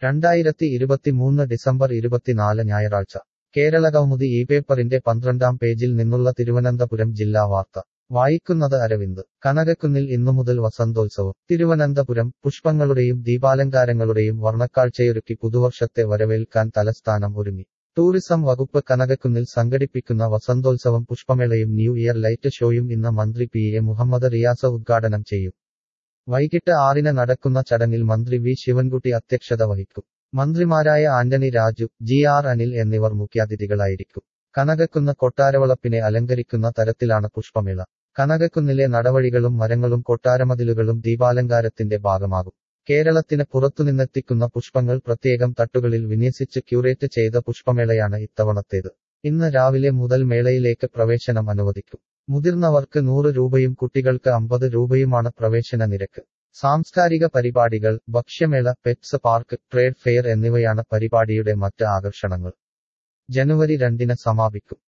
രണ്ടായിരത്തി ഇരുപത്തിമൂന്ന് ഡിസംബർ ഇരുപത്തിനാല് ഞായറാഴ്ച കേരള കൗമുദി ഈ പേപ്പറിന്റെ പന്ത്രണ്ടാം പേജിൽ നിന്നുള്ള തിരുവനന്തപുരം ജില്ലാ വാർത്ത വായിക്കുന്നത് അരവിന്ദ് കനകക്കുന്നിൽ ഇന്നുമുതൽ വസന്തോത്സവം തിരുവനന്തപുരം പുഷ്പങ്ങളുടെയും ദീപാലങ്കാരങ്ങളുടെയും വർണ്ണക്കാഴ്ചയൊരുക്കി പുതുവർഷത്തെ വരവേൽക്കാൻ തലസ്ഥാനം ഒരുങ്ങി ടൂറിസം വകുപ്പ് കനകക്കുന്നിൽ സംഘടിപ്പിക്കുന്ന വസന്തോത്സവം പുഷ്പമേളയും ന്യൂ ഇയർ ലൈറ്റ് ഷോയും ഇന്ന് മന്ത്രി പി എ മുഹമ്മദ് റിയാസ ഉദ്ഘാടനം ചെയ്യും വൈകിട്ട് ആറിന് നടക്കുന്ന ചടങ്ങിൽ മന്ത്രി വി ശിവൻകുട്ടി അധ്യക്ഷത വഹിക്കും മന്ത്രിമാരായ ആന്റണി രാജു ജി ആർ അനിൽ എന്നിവർ മുഖ്യാതിഥികളായിരിക്കും കനകക്കുന്ന് കൊട്ടാരവളപ്പിനെ അലങ്കരിക്കുന്ന തരത്തിലാണ് പുഷ്പമേള കനകക്കുന്നിലെ നടവഴികളും മരങ്ങളും കൊട്ടാരമതിലുകളും ദീപാലങ്കാരത്തിന്റെ ഭാഗമാകും കേരളത്തിന് പുറത്തുനിന്നെത്തിക്കുന്ന പുഷ്പങ്ങൾ പ്രത്യേകം തട്ടുകളിൽ വിന്യസിച്ച് ക്യൂറേറ്റ് ചെയ്ത പുഷ്പമേളയാണ് ഇത്തവണത്തേത് ഇന്ന് രാവിലെ മുതൽ മേളയിലേക്ക് പ്രവേശനം അനുവദിക്കും മുതിർന്നവർക്ക് നൂറ് രൂപയും കുട്ടികൾക്ക് അമ്പത് രൂപയുമാണ് പ്രവേശന നിരക്ക് സാംസ്കാരിക പരിപാടികൾ ഭക്ഷ്യമേള പെറ്റ്സ് പാർക്ക് ട്രേഡ് ഫെയർ എന്നിവയാണ് പരിപാടിയുടെ മറ്റ് ആകർഷണങ്ങൾ ജനുവരി രണ്ടിന് സമാപിക്കും